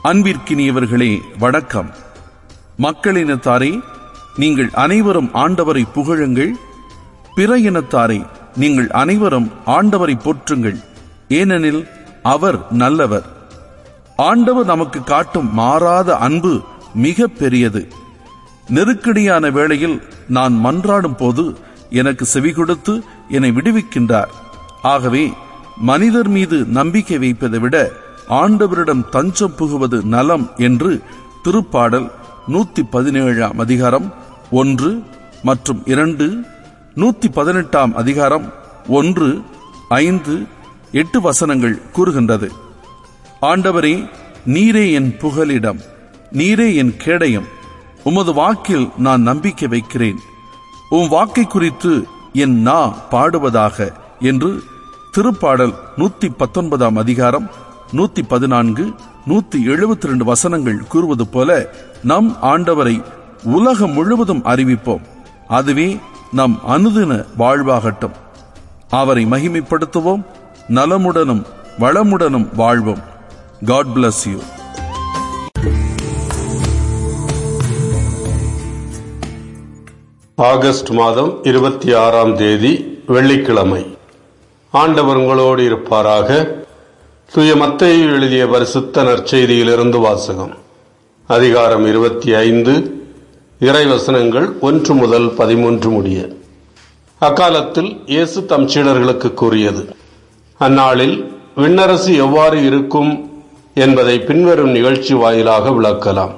அன்பிற்கினியவர்களே வணக்கம் மக்களினத்தாரே நீங்கள் அனைவரும் ஆண்டவரை புகழுங்கள் பிற இனத்தாரே நீங்கள் அனைவரும் ஆண்டவரை போற்றுங்கள் ஏனெனில் அவர் நல்லவர் ஆண்டவர் நமக்கு காட்டும் மாறாத அன்பு மிக பெரியது நெருக்கடியான வேளையில் நான் மன்றாடும் போது எனக்கு செவி கொடுத்து என்னை விடுவிக்கின்றார் ஆகவே மனிதர் மீது நம்பிக்கை வைப்பதை விட ஆண்டவரிடம் தஞ்சம் புகுவது நலம் என்று திருப்பாடல் நூத்தி பதினேழாம் அதிகாரம் ஒன்று மற்றும் இரண்டு நூத்தி பதினெட்டாம் அதிகாரம் ஒன்று ஐந்து எட்டு வசனங்கள் கூறுகின்றது ஆண்டவரே நீரே என் புகலிடம் நீரே என் கேடயம் உமது வாக்கில் நான் நம்பிக்கை வைக்கிறேன் உம் வாக்கை குறித்து என் நா பாடுவதாக என்று திருப்பாடல் நூத்தி பத்தொன்பதாம் அதிகாரம் நூத்தி பதினான்கு நூத்தி எழுபத்தி ரெண்டு வசனங்கள் கூறுவது போல நம் ஆண்டவரை உலகம் முழுவதும் அறிவிப்போம் அதுவே நம் அனுதின வாழ்வாகட்டும் அவரை மகிமைப்படுத்துவோம் நலமுடனும் வளமுடனும் வாழ்வோம் காட் bless யூ ஆகஸ்ட் மாதம் இருபத்தி ஆறாம் தேதி வெள்ளிக்கிழமை ஆண்டவர் உங்களோடு இருப்பாராக தூய மத்தையில் எழுதிய பரிசுத்த நற்செய்தியிலிருந்து வாசகம் அதிகாரம் இருபத்தி ஐந்து இறைவசனங்கள் ஒன்று முதல் பதிமூன்று முடிய அக்காலத்தில் இயேசு தம் சீடர்களுக்கு கூறியது அந்நாளில் விண்ணரசு எவ்வாறு இருக்கும் என்பதை பின்வரும் நிகழ்ச்சி வாயிலாக விளக்கலாம்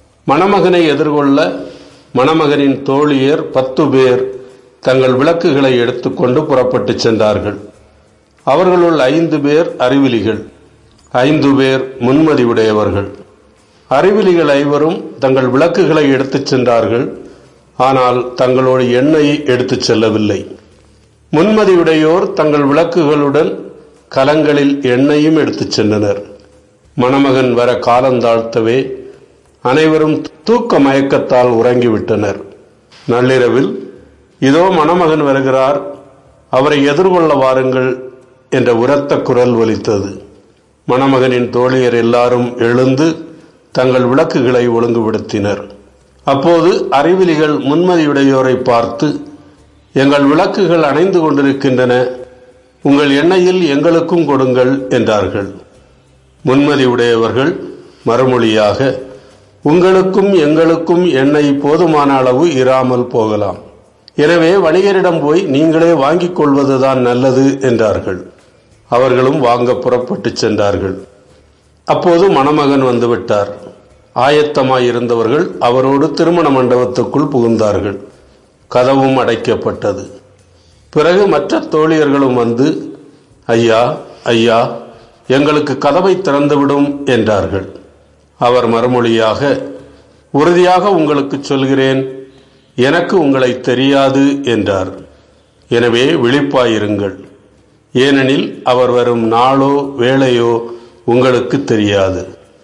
மணமகனை எதிர்கொள்ள மணமகனின் தோழியர் பத்து பேர் தங்கள் விளக்குகளை எடுத்துக்கொண்டு புறப்பட்டுச் சென்றார்கள் அவர்களுள் ஐந்து பேர் அறிவிலிகள் ஐந்து பேர் முன்மதி உடையவர்கள் அறிவிலிகள் ஐவரும் தங்கள் விளக்குகளை எடுத்துச் சென்றார்கள் ஆனால் தங்களோடு எண்ணெயை எடுத்துச் செல்லவில்லை முன்மதியுடையோர் தங்கள் விளக்குகளுடன் கலங்களில் எண்ணெயும் எடுத்துச் சென்றனர் மணமகன் வர காலந்தாழ்த்தவே அனைவரும் தூக்க மயக்கத்தால் உறங்கிவிட்டனர் நள்ளிரவில் இதோ மணமகன் வருகிறார் அவரை எதிர்கொள்ள வாருங்கள் என்ற உரத்த குரல் ஒலித்தது மணமகனின் தோழியர் எல்லாரும் எழுந்து தங்கள் விளக்குகளை ஒழுங்குபடுத்தினர் அப்போது அறிவிலிகள் முன்மதியுடையோரை பார்த்து எங்கள் விளக்குகள் அணைந்து கொண்டிருக்கின்றன உங்கள் எண்ணெயில் எங்களுக்கும் கொடுங்கள் என்றார்கள் முன்மதி உடையவர்கள் மறுமொழியாக உங்களுக்கும் எங்களுக்கும் எண்ணெய் போதுமான அளவு இராமல் போகலாம் எனவே வணிகரிடம் போய் நீங்களே வாங்கிக் கொள்வதுதான் நல்லது என்றார்கள் அவர்களும் வாங்க புறப்பட்டுச் சென்றார்கள் அப்போது மணமகன் வந்துவிட்டார் ஆயத்தமாயிருந்தவர்கள் அவரோடு திருமண மண்டபத்துக்குள் புகுந்தார்கள் கதவும் அடைக்கப்பட்டது பிறகு மற்ற தோழியர்களும் வந்து ஐயா ஐயா எங்களுக்கு கதவை திறந்துவிடும் என்றார்கள் அவர் மறுமொழியாக உறுதியாக உங்களுக்கு சொல்கிறேன் எனக்கு உங்களை தெரியாது என்றார் எனவே விழிப்பாயிருங்கள் ஏனெனில் அவர் வரும் நாளோ வேளையோ உங்களுக்கு தெரியாது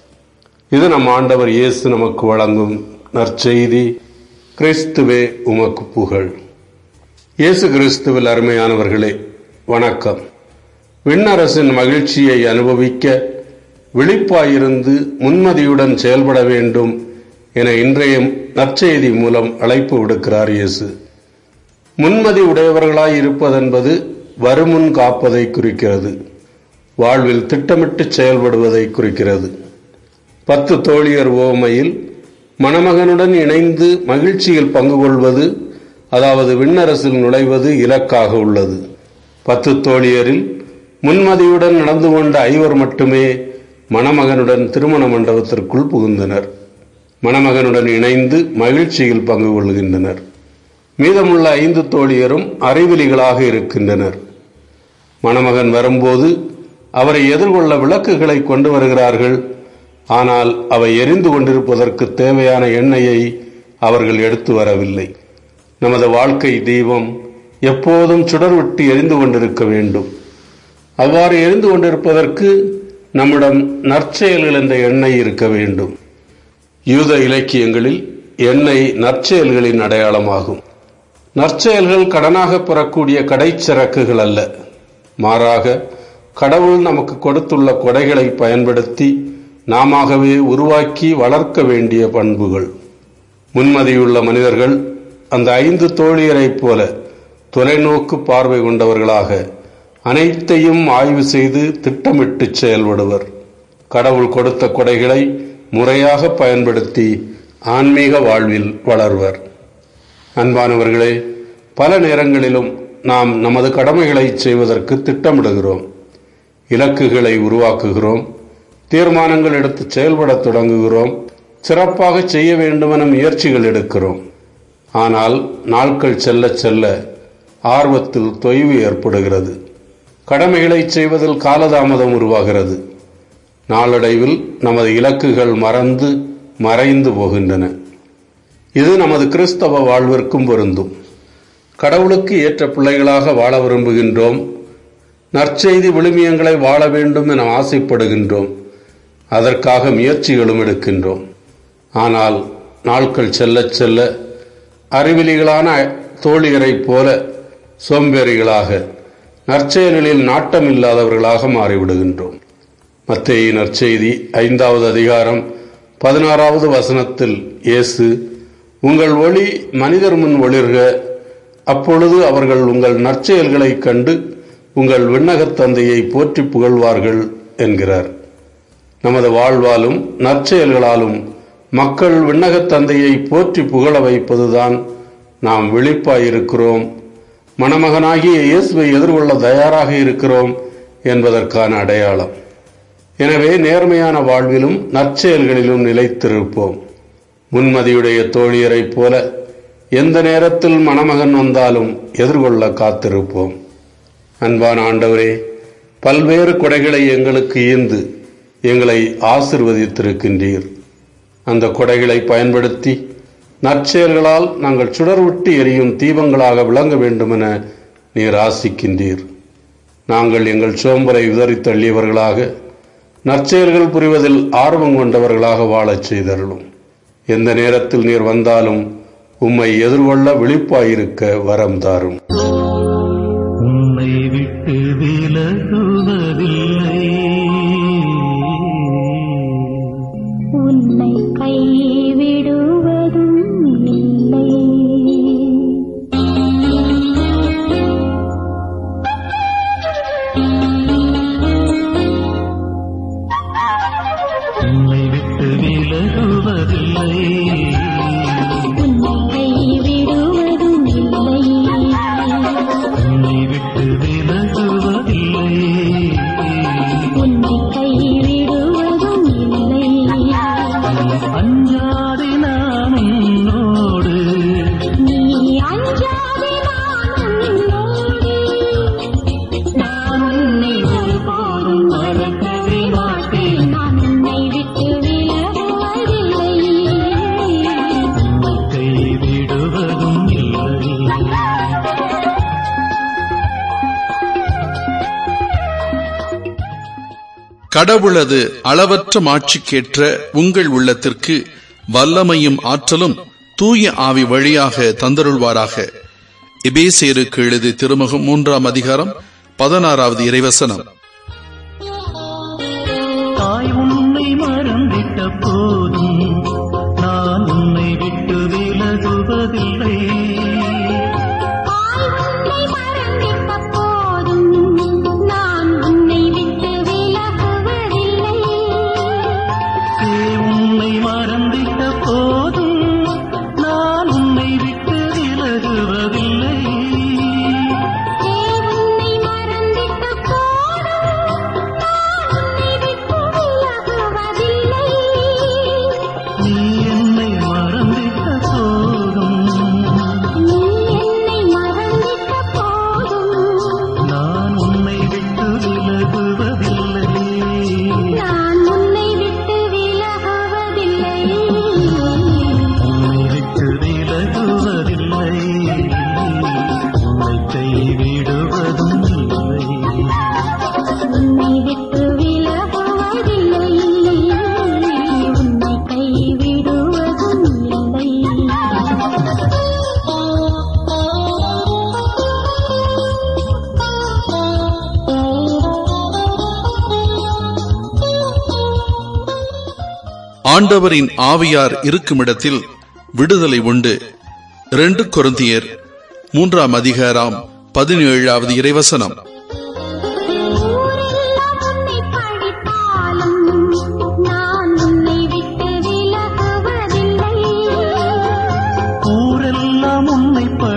இது நம் ஆண்டவர் இயேசு நமக்கு வழங்கும் நற்செய்தி கிறிஸ்துவே உமக்கு புகழ் இயேசு கிறிஸ்துவில் அருமையானவர்களே வணக்கம் விண்ணரசின் மகிழ்ச்சியை அனுபவிக்க விழிப்பாயிருந்து முன்மதியுடன் செயல்பட வேண்டும் என இன்றைய நற்செய்தி மூலம் அழைப்பு விடுக்கிறார் இயேசு முன்மதி உடையவர்களாய் இருப்பதென்பது வருமுன் காப்பதை குறிக்கிறது வாழ்வில் திட்டமிட்டு செயல்படுவதை குறிக்கிறது பத்து தோழியர் ஓமையில் மணமகனுடன் இணைந்து மகிழ்ச்சியில் பங்கு கொள்வது அதாவது விண்ணரசில் நுழைவது இலக்காக உள்ளது பத்து தோழியரில் முன்மதியுடன் நடந்து கொண்ட ஐவர் மட்டுமே மணமகனுடன் திருமண மண்டபத்திற்குள் புகுந்தனர் மணமகனுடன் இணைந்து மகிழ்ச்சியில் பங்கு கொள்கின்றனர் மீதமுள்ள ஐந்து தோழியரும் அறிவிலிகளாக இருக்கின்றனர் மணமகன் வரும்போது அவரை எதிர்கொள்ள விளக்குகளை கொண்டு வருகிறார்கள் ஆனால் அவை எரிந்து கொண்டிருப்பதற்கு தேவையான எண்ணெயை அவர்கள் எடுத்து வரவில்லை நமது வாழ்க்கை தீபம் எப்போதும் சுடர்விட்டு எரிந்து கொண்டிருக்க வேண்டும் அவ்வாறு எரிந்து கொண்டிருப்பதற்கு நம்மிடம் நற்செயல்கள் என்ற எண்ணெய் இருக்க வேண்டும் யூத இலக்கியங்களில் எண்ணெய் நற்செயல்களின் அடையாளமாகும் நற்செயல்கள் கடனாக பெறக்கூடிய கடைச்சரக்குகள் அல்ல மாறாக கடவுள் நமக்கு கொடுத்துள்ள கொடைகளை பயன்படுத்தி நாமவே உருவாக்கி வளர்க்க வேண்டிய பண்புகள் முன்மதியுள்ள மனிதர்கள் அந்த ஐந்து தோழியரைப் போல தொலைநோக்கு பார்வை கொண்டவர்களாக அனைத்தையும் ஆய்வு செய்து திட்டமிட்டு செயல்படுவர் கடவுள் கொடுத்த கொடைகளை முறையாக பயன்படுத்தி ஆன்மீக வாழ்வில் வளர்வர் அன்பானவர்களே பல நேரங்களிலும் நாம் நமது கடமைகளை செய்வதற்கு திட்டமிடுகிறோம் இலக்குகளை உருவாக்குகிறோம் தீர்மானங்கள் எடுத்து செயல்படத் தொடங்குகிறோம் சிறப்பாக செய்ய வேண்டுமென முயற்சிகள் எடுக்கிறோம் ஆனால் நாட்கள் செல்ல செல்ல ஆர்வத்தில் தொய்வு ஏற்படுகிறது கடமைகளை செய்வதில் காலதாமதம் உருவாகிறது நாளடைவில் நமது இலக்குகள் மறந்து மறைந்து போகின்றன இது நமது கிறிஸ்தவ வாழ்விற்கும் பொருந்தும் கடவுளுக்கு ஏற்ற பிள்ளைகளாக வாழ விரும்புகின்றோம் நற்செய்தி விழுமியங்களை வாழ வேண்டும் என ஆசைப்படுகின்றோம் அதற்காக முயற்சிகளும் எடுக்கின்றோம் ஆனால் நாட்கள் செல்லச் செல்ல அறிவிலிகளான தோழியரைப் போல சோம்பேறிகளாக நற்செயல்களில் நாட்டம் இல்லாதவர்களாக மாறிவிடுகின்றோம் மத்தேயி நற்செய்தி ஐந்தாவது அதிகாரம் பதினாறாவது வசனத்தில் இயேசு உங்கள் ஒளி மனிதர் முன் ஒளிர்க அப்பொழுது அவர்கள் உங்கள் நற்செயல்களைக் கண்டு உங்கள் விண்ணகத் தந்தையை போற்றி புகழ்வார்கள் என்கிறார் நமது வாழ்வாலும் நற்செயல்களாலும் மக்கள் விண்ணகத் தந்தையை போற்றி புகழ வைப்பதுதான் நாம் விழிப்பாயிருக்கிறோம் மணமகனாகிய இயேசுவை எதிர்கொள்ள தயாராக இருக்கிறோம் என்பதற்கான அடையாளம் எனவே நேர்மையான வாழ்விலும் நற்செயல்களிலும் நிலைத்திருப்போம் முன்மதியுடைய தோழியரைப் போல எந்த நேரத்தில் மணமகன் வந்தாலும் எதிர்கொள்ள காத்திருப்போம் அன்பான ஆண்டவரே பல்வேறு கொடைகளை எங்களுக்கு ஈந்து எங்களை ஆசிர்வதித்திருக்கின்றீர் அந்த கொடைகளை பயன்படுத்தி நற்செயல்களால் நாங்கள் சுடர்விட்டு எரியும் தீபங்களாக விளங்க வேண்டுமென நீர் ஆசிக்கின்றீர் நாங்கள் எங்கள் சோம்பலை உதறி தள்ளியவர்களாக நற்செயல்கள் புரிவதில் ஆர்வம் கொண்டவர்களாக வாழச் செய்தருளும் எந்த நேரத்தில் நீர் வந்தாலும் உம்மை எதிர்கொள்ள விழிப்பாயிருக்க வரம் தாரும் உன்னை விட்டு விலகுவதில்லை உன்னை கைவிடுவதும் இல்லை உன்னை விட்டு விலகுவதில்லை உன்னை கைவிடுவதும் இல்லை உன்னை விட்டு விலகுவதில்லை உன்னை கைவிடுவதும் இல்லை அஞ்சாதே நான் உன்னோடு நீ அஞ்சாதே நான் உன்னோடு நான் உன்னை ஒருபோதும் மறக்கவே மாட்டேன் நான் உன்னை விட்டு விலகுவதில்லை உன்னை கைவிடுவதும் இல்லை கடவுளது அளவற்ற மாட்சிக்கேற்ற உங்கள் உள்ளத்திற்கு வல்லமையும் ஆற்றலும் தூய ஆவி வழியாக தந்தருள்வாராக எபேசியருக்கு எழுதி திருமுகம் மூன்றாம் அதிகாரம் பதினாறாவது இறைவசனம் தாய் உன்னை மறந்திட்ட போதும் நான் உன்னை விட்டு விலகுவதில்லை ஆய் உன்னை மறந்திட்ட போதும் நான் உன்னை விட்டு விலகுவதில்லை தே உன்னை மறந்திட்ட போதும் நான் உன்னை விட்டு விலகுவதில்லை ஏ உன்னை மறந்திட்ட போதும் நான் உன்னை விட்டு விலகுவதில்லை நீ என்னை மறந்திட்ட போதும் ஆண்டவரின் ஆவியார் இருக்குமிடத்தில் விடுதலை உண்டு ரெண்டு கொருந்தியர் மூன்றாம் அதிகாரம் பதினேழாவது இறைவசனம் ஊரெல்லாம் உன்னை பழித்தாலும் நான் உன்னை விட்டு விலகுவதில்லை ஊரெல்லாம் உன்னை